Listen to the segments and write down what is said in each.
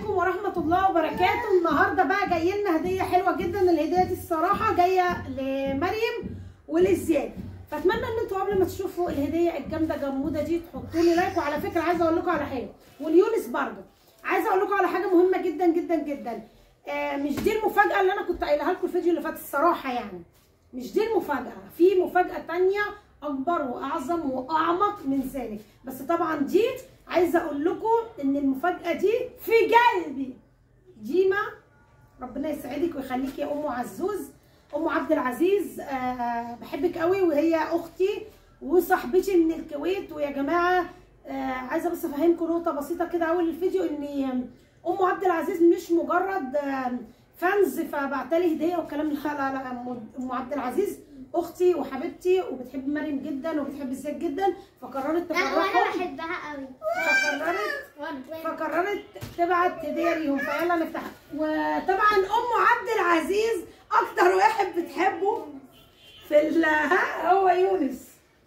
عليكم ورحمة الله وبركاته النهاردة بقى جاي لنا هدية حلوة جدا الهدية دي الصراحة جاية لمريم ولزياد فاتمنى ان انتوا قبل ما تشوفوا الهدية الجامدة جمودة دي تحطوا لي لايك وعلى فكرة عايزة اقول لكم على حاجة واليونس برضه عايزة اقول لكم على حاجة مهمة جدا جدا جدا آه مش دي المفاجأة اللي انا كنت قايلها لكم الفيديو اللي فات الصراحة يعني مش دي المفاجأة في مفاجأة تانية أكبر وأعظم وأعمق من ذلك بس طبعا دي عايزة أقول لكم إن المفاجأة دي في قلبي جيما ربنا يسعدك ويخليك يا أم عزوز أم عبد العزيز آه بحبك قوي وهي أختي وصاحبتي من الكويت ويا جماعة آه عايزة بس أفهمكم نقطة بسيطة كده أول الفيديو إن أم عبد العزيز مش مجرد آه فانز فبعتلي هديه والكلام اللي لا لا ام عبد العزيز اختي وحبيبتي وبتحب مريم جدا وبتحب زياد جدا فقررت لا وانا تفرحهم بحبها قوي فقررت وانا فقررت تبعت هديه ليهم فيلا نفتحها وطبعا ام عبد العزيز اكتر واحد بتحبه في ال ها هو يونس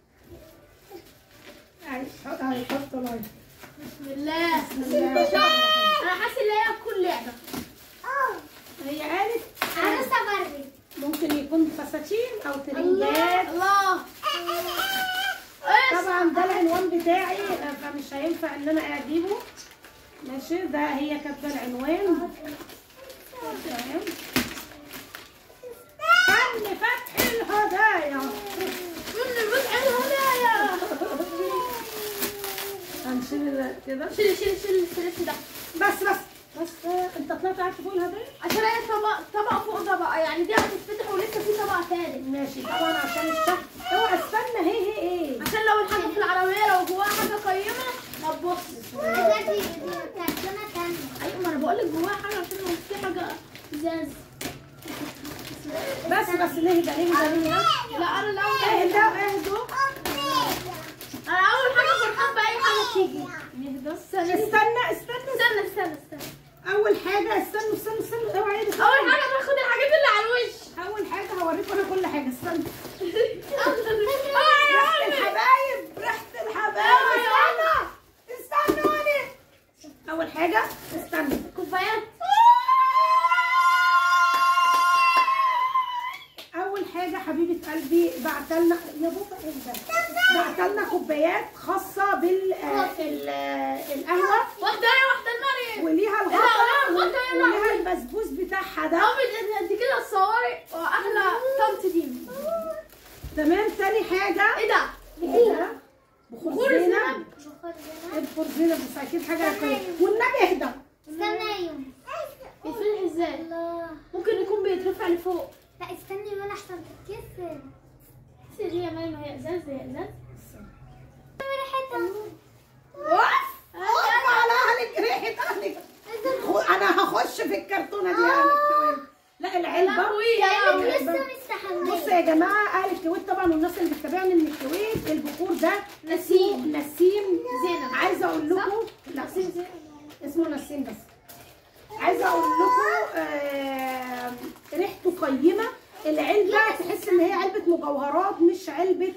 هيحط هيحط لايك بسم الله بسم الله ما شاء الله. انا حاسه ان هي كل لعبه هي قالت انا صبرت ممكن يكون فساتين او الله ترنجات الله طبعا ده العنوان بتاعي آه، فمش هينفع ان انا اجيبه ماشي ده هي كاتبه العنوان تمام فن فتح الهدايا من فتح الهدايا هنشيل ال- كده شيل شيل شيل السلف ده بس بس بس آه، انت طلعت قاعد فوق الهدايا عشان هي طبق طبق فوق ده بقى يعني دي هتتفتح ولسه في طبق تاني ماشي طبعا عشان الشهر اوعى استنى هي هي ايه عشان لو الحاجه في العربيه لو جواها حاجه قيمه ما تبص دي كرتونة تانية ايوه ما انا بقول لك جواها حاجه عشان لو في حاجه ازاز بس بس نهدى نهدى نهدى لا انا الاول اهدى اهدوا انا اول حاجه فرحان باي حاجه تيجي نهدى استنى استنى استنى استنى استنى استنى اول حاجه استنوا استنوا استنوا اوعى ايدك اول حاجه باخد الحاجات اللي على الوش اول حاجه هوريكم انا كل حاجه استنى اه ريحه يا الحبايب ريحه الحبايب استنى استنوني اول حاجه استنى كوبايات اول حاجه حبيبه قلبي بعتلنا يا بابا اهدى بعتلنا كوبايات خاصه بال آه، ال- آه، القهوه واحده يا واحده المريم وليها لا، الغطا لا، غطا يا وليها لهوي. البسبوس بتاعها ده امي انت كده تصوري واحلى طنط دي تمام تاني حاجه ايه ده ايه ده؟ بخور بخور زينب الزينب. بخور زينب البخور زينب بس اكيد حاجه كويسه والنبي اهدى استنى يوم بيتفتح ازاي الله ممكن يكون بيترفع لفوق لا استني وانا احسن تتكسر بس دي يا مريم هي ازاز هي ازاز ريحتها وقف وقف على اهلك ريحه اهلك خو- انا هخش في الكرتونه دي اهل الكويت لا العلبه لهوي يا كأنك لهوي. لسه بصوا مستحمية يا جماعه اهل الكويت طبعا والناس اللي بتتابعني من الكويت البخور ده نسيم. نسيم زينب عايزه اقول لكم لا نسيم زينب. اسمه نسيم بس عايزه اقول لكم آه ريحته قيمه العلبه تحس ان هي علبه مجوهرات مش علبه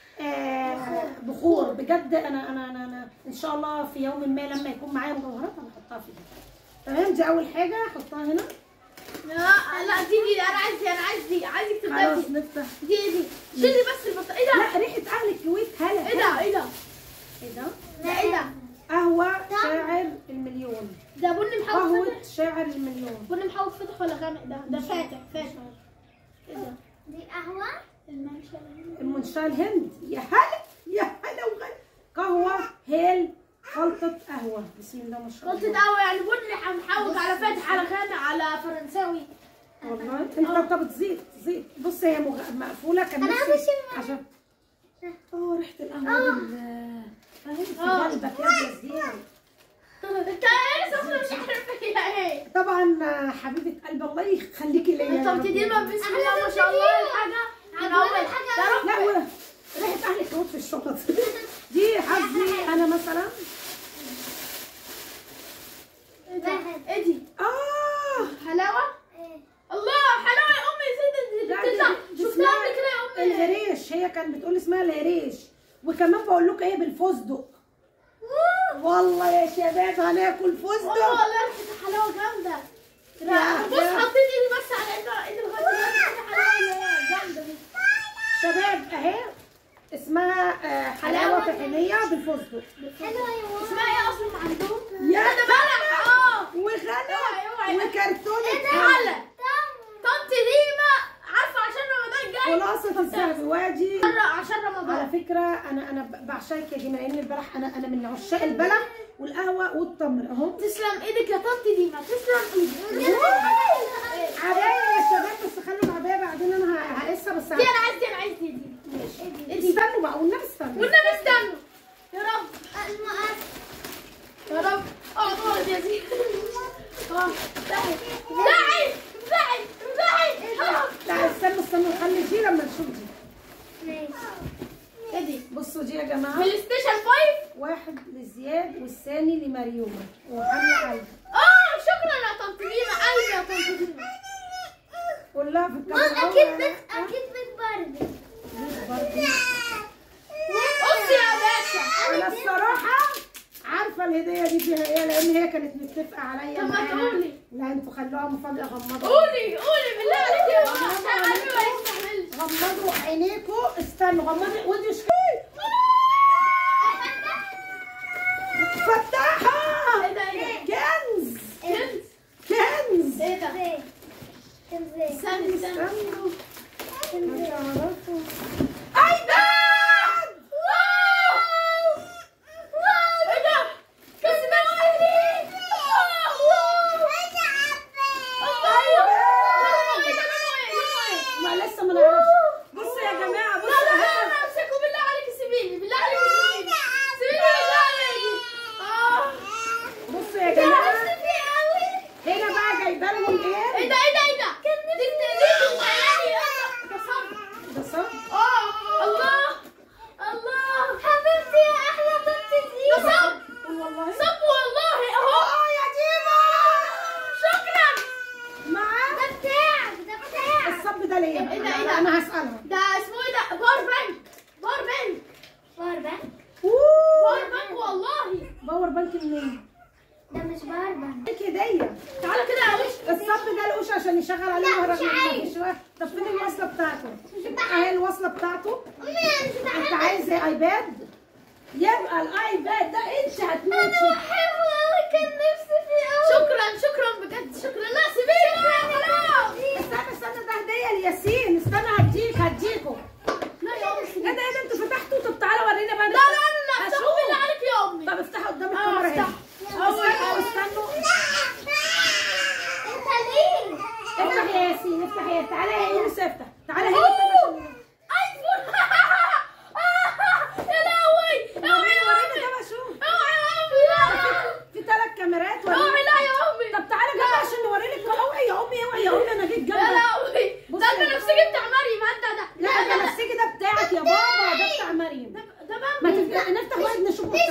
آه بخور بجد انا انا انا, أنا ان شاء الله في يوم ما لما يكون معايا مجوهرات انا هحطها فيها تمام دي اول حاجه احطها هنا لا لا دي دي انا عايز دي انا عايز دي عايزك خلاص تبدأي نفتح دي دي شيلي بس البطاقه ايه ده لا ريحه اهل الكويت هلا ايه ده ايه ده ايه ده ده ايه ده قهوه شاعر المليون ده بني محوط قهوه فاتح شاعر المليون بني محوط فاتح ولا غامق ده ده فاتح فاتح ايه ده دي قهوة المنشأ المنشاه الهند يا هلا يا هلا وغلا قهوه هيل خلطه قهوه بسم الله ما شاء قلت الله قهوه يعني بني محوط على فاتح على غامق على فرنساوي والله انت طب تزيد تزيد بص هي مغ... مقفوله كان أنا نفسي مش- عشان اه ريحه القهوه بال فاهم في آه. قلبك يا زياد انت ايه سخنه مش عارفه هي ايه طبعا آه، حبيبه قلب الله يخليكي ليا يا انت رب. بتدي ما بسم الله ما شاء الله الحاجه من اول يا رب لا و... ريحه اهلك تموت في الشنط دي حظي انا مثلا ايه ده؟ ايه دي اه حلاوه ايه الله حلاوه يا امي زيد لا، بتطلع دي- دي شفتها اسمها قبل كده يا امي الهريش هي كانت بتقول اسمها الهريش وكمان بقول لكم ايه بالفستق والله يا شباب هناكل والله فستق والله ريحه فستق حلوة يا ماما اسمها ايه اصلا عندهم؟ يا ده بلح اه وغلا اوعي، اوعي. وكرتونة حلة طنط ديما عارفه عشان رمضان جاي خلاصة الذهب وادي عشان- عشان على رمضان فكرة أنا أنا بعشقك يا ديما لأن البلح أنا أنا من عشاق البلح والقهوة والتمر أهو تسلم ايدك يا طنط ديما تسلم ايدك عباية يا شباب بس خلوا العباية بعدين أنا ه- هقيسها بس دي انا عايز دي انا عايز دي دي ماشي استنوا بقى والنبي استنوا والنبي استنوا يا رب المقص يا رب اقعد اقعد يا زين اه افتحي افتحي افتحي افتحي آه. لا استنوا استنوا نخلي دي لما نشوف دي ماشي ايه دي؟ بصوا دي يا جماعة بلاي ستيشن 5 واحد لزياد والثاني لمريومة وحمي قلب اه شكرا يا طنط ديما قلبي يا طنط ديما كلها في ماما الكاميرا اكيد أهو. بيت اكيد بيت باربي برضه. بصي يا باشا انا الصراحه عارفه الهديه دي فيها ايه لان هي كانت متفقه عليا طب ما معاها. تقولي. لا انتوا خلوها مفاجاه غمضوا قولي قولي بالله عليك يا ماما عشان قلبي ما يستحملش غمضوا عينيكم استنوا غمضوا ودي شوي فتحها ايه ده ايه ده؟ كنز كنز كنز ايه ده؟ زي كان زي استني استني استنوا كان زي هتعرفوا ايباد واو واو ايه ده؟ كنز ده واحد ما لسه ما نعرفش بصوا يا جماعه لا بصوا لا لا أهم- لا امسكوا بالله عليك سيبيني بالله عليك سيبيني سيبيني بالله عليك اه بصوا يا ده جماعه نفسي فيه قوي هنا بقى جايبه لهم ايه ايه ده ايه ده ايه ده؟ كان نفسي دي بتخيلي ده صبر ده صح اه الله الله حبيبتي يا احلى بنت دي ده صب والله صب والله اهو اه يا ديما شكرا معاه ده بتاعك ده بتاعك الصب ده ليه؟ إيه ده، إيه لا، ده؟ انا هسألها ده اسمه ايه ده باور بانك باور بانك باربا باور بانك والله باور بانك منين؟ ده مش باربا بانك هدية تعالى كده يا وش الصب ده القوش عشان يشغل عليه لا، مهرج مش عايز. شوية طب فين الوصلة بتاعته؟ اهي الوصلة بتاعته امي انا انت بحبه عايز ايه ايباد؟ يبقى الايباد ده انت هتموت انا فيه. بحبه قوي كان نفسي فيه قوي شكرا شكرا بجد شكرا لا سيبيني خلاص استنى استنى ده هدية لياسين استنى هديك هديكوا لا يا امي ايه ده ايه ده انتوا فتحتوا طب تعالى ورينا بقى لا لا لا لا هشوف. افتحوا بالله عليك يا امي طب افتحوا قدام اه الكاميرا هنا افتح اول استنوا حاجه استنوا انت ليه افتح يا ياسين افتح يا تعالى يا يونس افتح تعالى هنا أوه. عشان- ايفون يا لهوي اوعي يا ورينا امي ده بقى شوف اوعي يا امي لا في ثلاث كاميرات اوعي ورينا لا يا امي طب تعالى جنبي عشان نوري لك اوعي يا امي اوعي يا امي انا جيت يا جنبك لهوي بصي ده انت يا نفسك بتاع مريم انت ده لا ده النسيجي ده بتاعك يا بابا ده بتاع مريم ده ده بقى ما تفتح نفتح واحد نشوفه بتاعك.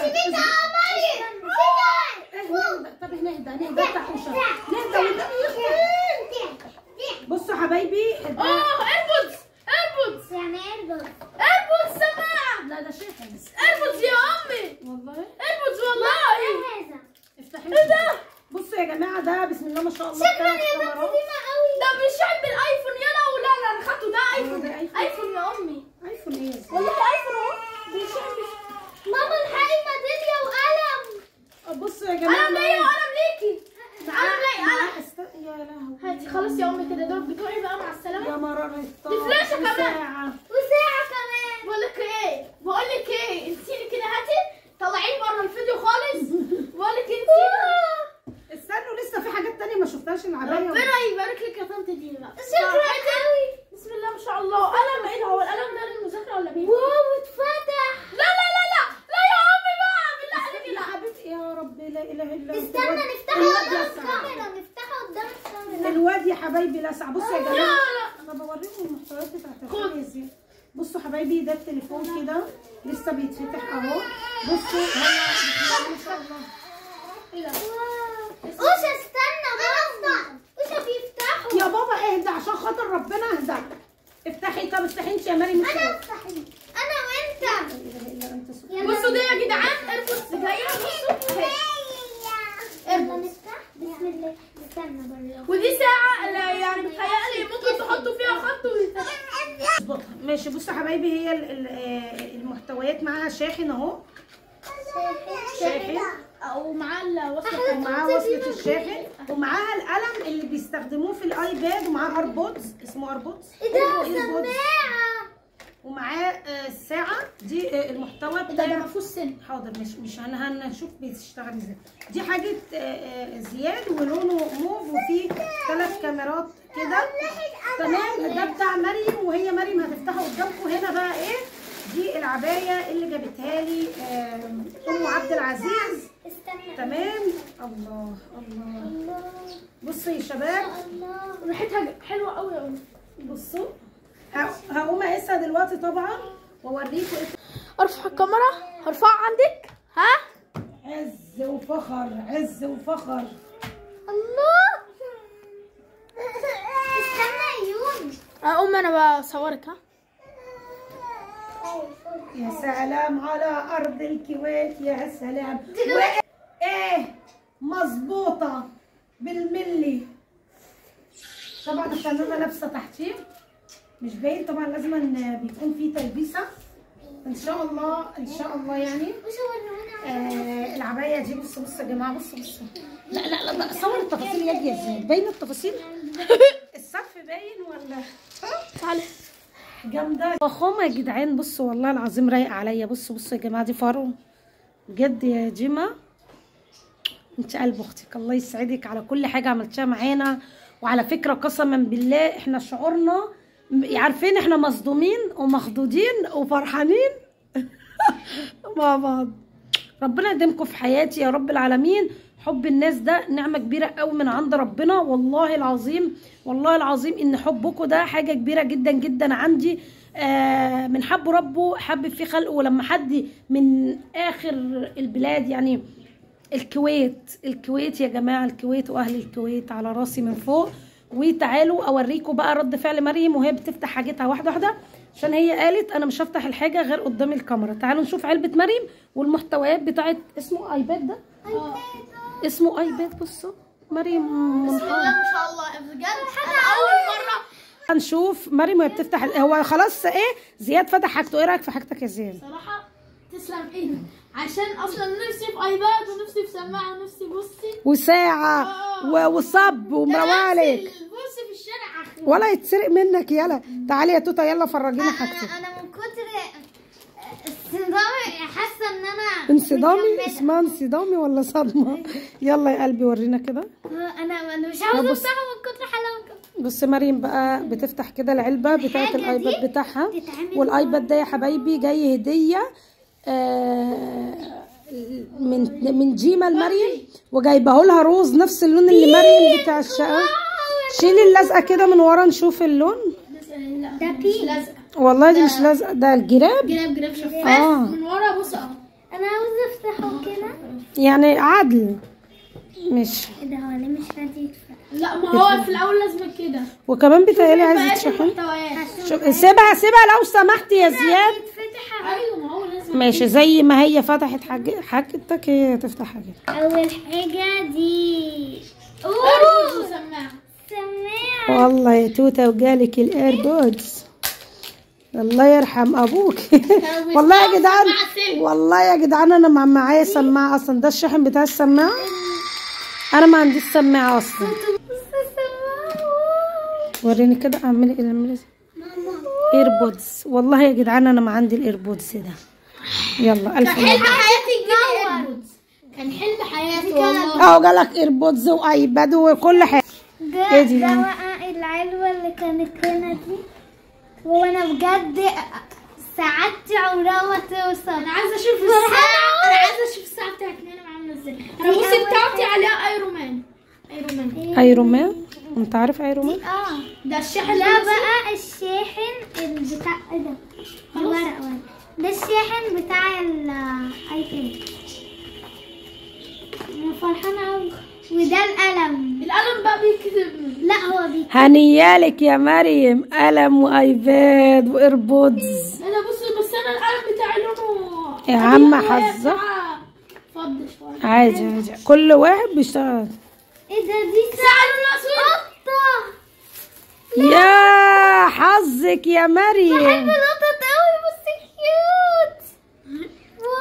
مريم إيه، نهدى. طب نهدى نهدى افتح وشك نهدى والنبي يخرب. بصوا حبايبي ده- اه ايربودز ايربودز يعني اربط ايربودز سماعه لا ده شيخ ايربودز يا امي والله ايربودز والله هذا افتحي ايه ده؟ بصوا يا جماعه ده بسم الله ما شاء الله شكرا ثلاث يا بنت كاميرات ديما قوي ده مش عيب الايفون يلا ولا لا انا خدته ده ايفون ده آيفون. ايفون يا امي ايفون ايه يا زلمة؟ والله ايفون اهو مش عيب ماما الحقي ميداليه وقلم بصوا يا جماعه قلم ليا وقلم ليكي قلم ليا قلم معاه است- يا لهوي هاتي خلاص يا امي كده دول بتوعي بقى مع السلامه يا مرار دي فلاشة كمان. ساعة. وساعه كمان بقول لك ايه بقول لك ايه انسيني كده هاتي طلعيني بره الفيديو خالص بقول لك انسيني استنوا لسه في حاجات تانية ما شفتهاش العباية ربنا يبارك لك يا طنط دي بقى شكرا قوي بسم الله ما شاء الله قلم ايه ده هو القلم ده للمذاكره ولا مين واو اتفتح لا لا لا لا لا يا امي بقى بالله عليك يا لا حبيبتي يا رب لا اله الا انت استنى الواد- نفتحه الواد قدام لسع. الكاميرا نفتحه قدام الكاميرا الواد يا حبايبي لسع بصوا يا لا جماعه لا انا بوريكم المحتويات بتاعت خد. الخبز بصوا حبايبي ده التليفون كده لسه بيتفتح اهو بصوا هو بسم الله ما شاء الله ايه ده اوشا استنى بابا اوشا بيفتحوا يا بابا اهدى عشان خاطر ربنا اهدى افتحي طب افتحي انت يا مريم انا الشباب. افتح انا وانت لا اله الا انت سبحانك. يلا. بصوا دي يا جدعان ايربودز جايه بصوا اهي. يلا نفتح بسم الله استنى بره ودي ساعه اللي يعني بتهيألي ممكن تحطوا فيها خط ويتفتح اظبطها ماشي بصوا يا حبايبي هي ال- ال- آه، المحتويات معاها شاحن اهو شاحن او معاه الوصفه ومعاه وصلة الشاحن ومعاها القلم اللي بيستخدموه في الايباد ومعاه اربودز اسمه اربودز ايه ده إيربودز. سماعة ومعاه آه، الساعة دي آه، المحتوى ده ده بتاع ما فيهوش سن حاضر مش مش هن هنشوف بتشتغل ازاي دي حاجة آه، آه، زياد ولونه موف وفيه ثلاث كاميرات كده تمام ده بتاع مريم وهي مريم هتفتحه قدامكم هنا بقى ايه دي العباية اللي جابتها لي آه، ام عبد العزيز استنى تمام الله الله الله بصوا يا شباب الله ريحتها حلوه قوي قوي بصوا ه- هقوم اقيسها دلوقتي طبعا واوريكم إيه. ارفع الكاميرا هرفعها عندك ها عز وفخر عز وفخر الله استنى يون اقوم انا بصورك ها يا سلام على ارض الكويت يا سلام و... ايه مظبوطه بالملي طبعا عشان انا لابسه تحتيه مش باين طبعا لازم أن بيكون في تلبيسه ان شاء الله ان شاء الله يعني وش ورونا آه العبايه دي بصوا بصوا يا جماعه بصوا بصوا لا لا لا لا صور التفاصيل يا دي ازاي باين التفاصيل الصف باين ولا تعالى جامده فخامه يا جدعان بصوا والله العظيم رايقه عليا بصوا بصوا يا جماعه دي فرو بجد يا جيما انت قلب اختك الله يسعدك على كل حاجه عملتيها معانا وعلى فكره قسما بالله احنا شعورنا م- عارفين احنا مصدومين ومخضوضين وفرحانين مع بعض ربنا يديمكم في حياتي يا رب العالمين حب الناس ده نعمة كبيرة قوي من عند ربنا والله العظيم والله العظيم ان حبكم ده حاجة كبيرة جدا جدا عندي آه من حب ربه حبب في خلقه ولما حد من اخر البلاد يعني الكويت الكويت يا جماعة الكويت واهل الكويت على راسي من فوق وتعالوا اوريكم بقى رد فعل مريم وهي بتفتح حاجتها واحده واحده عشان هي قالت انا مش هفتح الحاجه غير قدام الكاميرا تعالوا نشوف علبه مريم والمحتويات بتاعت اسمه ايباد ده اسمه ايباد بصوا مريم بسم الله ما شاء الله بجد انا اول مره هنشوف مريم وهي بتفتح هو خلاص ايه زياد فتح حاجته ايه رايك في حاجتك يا زياد صراحه تسلم ايدك عشان اصلا نفسي في ايباد ونفسي في سماعه ونفسي بصي وساعه و- وصب ومروالك بصي في الشارع اخي ولا يتسرق منك يلا تعالي يا توتا يلا فرجينا حاجتك انا انا من كتر انصدامي حاسه ان انا انصدامي مكملة. اسمها انصدامي ولا صدمه يلا يا قلبي ورينا كده انا انا مش عاوزه بص. افتحه من كتر حلاوته بص مريم بقى بتفتح كده العلبه بتاعت الحاجة الايباد دي بتاعها بتتعمل والايباد ده يا حبايبي جاي هديه آه من من جيما لمريم وجايبه لها روز نفس اللون اللي مريم بتاع الشقه شيلي اللزقه كده من ورا نشوف اللون ده مش لازقه والله دي مش لازقه ده الجراب جراب جراب شفاف اه من ورا بص اهو انا عاوزه افتحه كده يعني عدل مش ايه ده هو ليه مش راضي يتفتح لا ما هو في الاول لازم كده وكمان بتهيألي عايزه بقاش تشحن المحتويات شوف سيبها سيبها لو سمحت يا زياد يتفتح ايوه ما هو لازم ماشي زي ما هي فتحت حاج- حاجتك هي تفتح حاجتك اول حاجه دي اوه ارجل وسماعه سماعه والله يا توته وجالك الايربودز الله يرحم ابوك والله يا جدعان والله يا جدعان انا ما معايا سماعه اصلا ده الشاحن بتاع السماعه انا ما عنديش سماعه اصلا وريني كده اعملي ايه اعملي إيه؟ ايربودز والله يا جدعان انا ما عندي الايربودز ده يلا الف حلم مبروك. حياتي تجيلي ايربودز كان حلم حياتي والله اهو جالك ايربودز وايباد وكل حاجه ده إيه دي ده بقى؟ بقى العلبة اللي كانت هنا دي وانا بجد سعادتي عمرها ما توصل انا عايزه اشوف الساعه انا عايزه اشوف الساعه بتاعت مريم عامله ازاي انا دي بصي أول بتاعتي حاجة. عليها ايرون مان ايرون مان ايرون مان انت عارف ايرون مان اه ده الشاحن ده اللي بقى الشاحن البتاع ايه ده الورق ورق ده الشاحن بتاع الايباد انا فرحانة اوي وده القلم القلم بقى بيكتب لا هو بي هنيالك يا مريم قلم وايباد وايربودز انا بصي بس انا القلم بتاعي لونه يا عم قديم وهي حظك. بتاعها فضي شويه عادي عادي كل واحد بيشتغل ايه ده دي ساعه لونها اسود قطة يا حظك يا مريم بحب القطط اوي بصي كيوت واو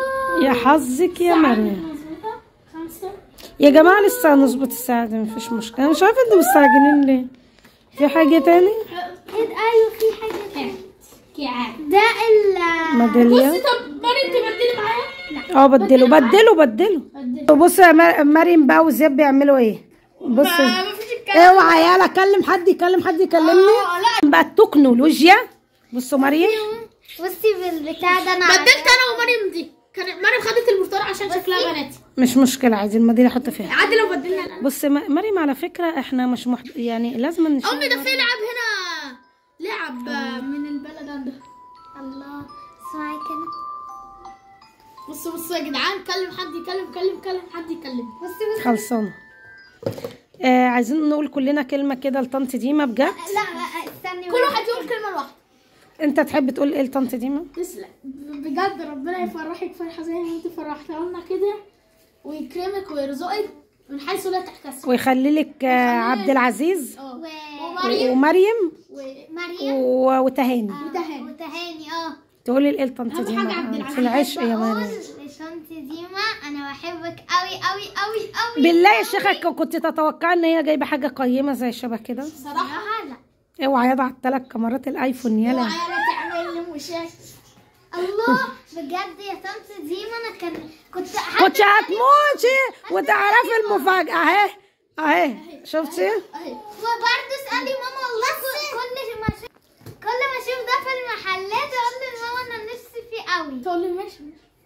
يا حظك يا مريم مظبوطة خمسة يا جماعة لسه هنظبط الساعة دي مفيش مشكلة أنا مش عارفة انتوا مستعجلين ليه في حاجة تاني ايوه في حاجه تانية. كعاب ده ال ميدالية بصي طب مريم تبدلي معايا اه بدلوا بدلوا بدلوا بدلي بصوا يا مر- مريم بقى وزياد بيعملوا ايه بصوا ما ما فيش الكلام اوعى يالا اكلم حد يكلم حد يكلمني اه لا بقى التكنولوجيا بصوا مريم بصي بالبتاع ده انا بدلت انا ومريم دي كان مريم خدت البرتقال عشان شكلها بناتي مش مشكلة عادي المدينة احط فيها عادي لو بدلنا الآن. بص م- مريم على فكرة احنا مش محد... يعني لازم نشوف امي ده في لعب هنا لعب آه، من البلد عنده الله اسمعي كده بصوا بصوا يا جدعان كلم حد يكلم كلم كلم حد يكلم بصي بصي خلصانة آه عايزين نقول كلنا كلمة كده لطنط ديما بجد لا لا، استني كل واحد يقول كلمه لوحده انت تحب تقول ايه لطنط ديما تسلم بجد ربنا يفرحك فرحه زي ما انت فرحتها لنا كده ويكرمك ويرزقك من حيث لا تحتسب ويخلي لك آه عبد العزيز اه و... ومريم ومريم مريم و- وتهاني وتهاني. وتهاني اه تقولي ايه لطنط أهم ديما حاجة عبد آه، العزيز. في العشق يا بقول مريم لشنطي ديما انا بحبك قوي قوي قوي قوي بالله يا شيخة ك- كنت تتوقع ان هي جايبه حاجه قيمه زي شبه كده صراحه صراحة لا اوعى يضع الثلاث كاميرات الايفون يلا اوعى لا تعمل لي مشاكل الله بجد يا طنط ديما انا كان كنت حتى كنت هتموتي وتعرفي المفاجاه اهي اهي شفتي اهي وبرضه اسالي ماما والله كل كل ما اشوف كل ما اشوف ده في المحلات اقول لماما انا نفسي فيه قوي تقول لي ماشي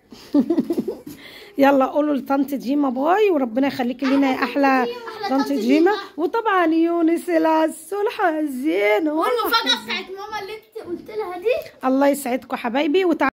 يلا قولوا لطنط جيما باي وربنا يخليكي لينا يا احلى طنط طنط جيما جيما. وطبعا يونس العسول حزين والمفاجاه بتاعت ماما اللي انت قلت لها دي الله يسعدكم حبايبي وتع...